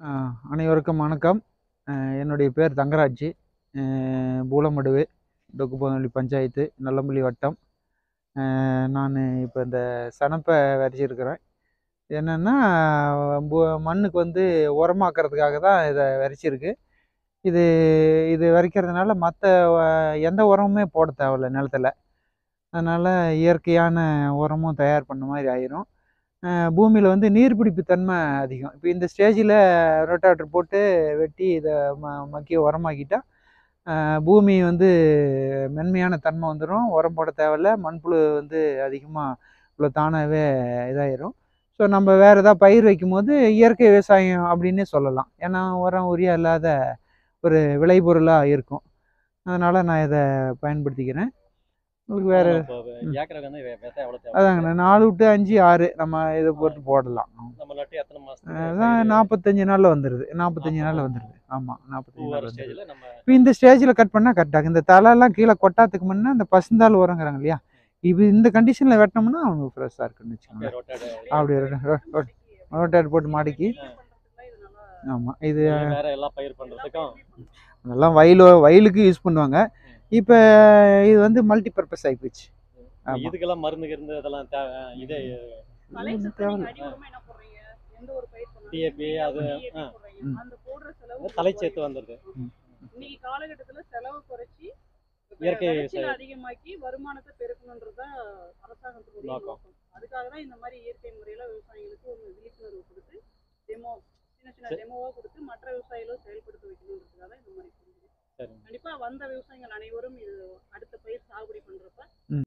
ஆ, அனைவருக்கும் வணக்கம் அஹ் என்னுடைய பேர் தங்கராஜ் அஹ் பூலமடுவு டொக்குபோனொலி பஞ்சாயத்து நல்லம்பள்ளி வட்டம் நான் இப்போ இந்த சனப்பை விதைச்சிருக்கிறேன் என்னென்னா மண்ணுக்கு வந்து உரமாக்குறதுக்காக தான் இதை விதைச்சிருக்கு இது இது விதைக்கிறதுனால மற்ற எந்த உரமுமே போட தேவையில்ல நிலத்துல அதனால் இயற்கையான உரமும் தயார் பண்ண மாதிரி ஆயிரும் பூமியில் வந்து நீர்பிடிப்பு தன்மை அதிகம் இப்போ இந்த ஸ்டேஜில் ரொட்டாட்டர் போட்டு வெட்டி இதை ம மக்கி உரமாக்கிட்டா அஹ் பூமி வந்து மென்மையான தன்மை வந்துடும் உரம் போட தேவையில்ல மண்புழு வந்து அதிகமாக உள்ள தானாகவே இதாயிரும் ஸோ நம்ம வேறு ஏதாவது பயிர் வைக்கும்போது இயற்கை விவசாயம் அப்படின்னே சொல்லலாம் ஏன்னா உரம் உரியா இல்லாத ஒரு விளைபொருளாக இருக்கும் அதனால் நான் இதை பயன்படுத்திக்கிறேன் உங்களுக்கு வேறு இப்போ ஏக்கருக்கு வந்து வெ- விதை எவ்வளோ தேவை அதாங்கண்ணா நாலு விட்டு அஞ்சு ஆறு நம்ம இதை பொறுத்து போடலாம் நம்ம நட்டு எத்தனை மாசத்துக்கு அதான் பயிர் நாற்பத்தஞ்சு நாளில் வந்துடுது நாற்பத்தஞ்சு நாளில் வந்துடுது ஆமாம் பூ நாற்பத்தஞ்சு வர நாள் வந்துடுது ஸ்டேஜில் நம்ம இப்போ இந்த ஸ்டேஜில் கட் பண்ணால் கரெக்டாக இந்த தலையெல்லாம் கீழே கொட்டாத்துக்கு முன்னே அந்த பசுந்தாள் உரங்கிறாங்க இல்லையா இது இந்த கண்டிஷனில் வெட்டினோம்னா அவனுக்கு ஃப்ரெஷ்ஷாக இருக்குன்னு அப்படியே வச்சுக்கோங்களேன் ரொட்டேட் அப்படி ரோட்டேட் போட்டு மாடிக்கு ஆமாம் இது வேற எல்லாம் பயிர் பண்றதுக்கும் அதெல்லாம் வயலோ வயலுக்கு யூஸ் பண்ணுவாங்க இப்போ இது வந்து மல்டி பர்பஸ் ஆகிப்போச்சு ஆமா. இதுக்கெல்லாம் மருந்து கிருந்து இதெல்லாம் தேவை இதே இது தேவையில்ல டிஏபி அது ஆ, ம். தலைச்சேத்து வந்துடுது இன்னைக்கு காலகட்டத்துல செலவு குறைச்சி இயற்கை விளைச்சல் விவசாயம். அதிகமாக்கி வருமானத்தை பெருக்கணுன்றதுதான் அரசாங்கத்துடைய நோக்கம். நோக்கம் அதுக்காக தான் இந்த மாதிரி இயற்கை முறையில விவசாயிகளுக்கு ஒரு விழிப்புணர்வு கொடுத்து டெமோ சின்ன சின்ன சரி. டெமோவா கொடுத்து மற்ற விவசாயிகளும் செயல்படுத்த வைக்கணுன்றதுக்காக தான் இந்த மாதிரி பண்ணுது சரி கண்டிப்பா வந்த விவசாயிகள் அனைவரும் இது அடுத்த பயிர் சாகுபடி பண்றப்ப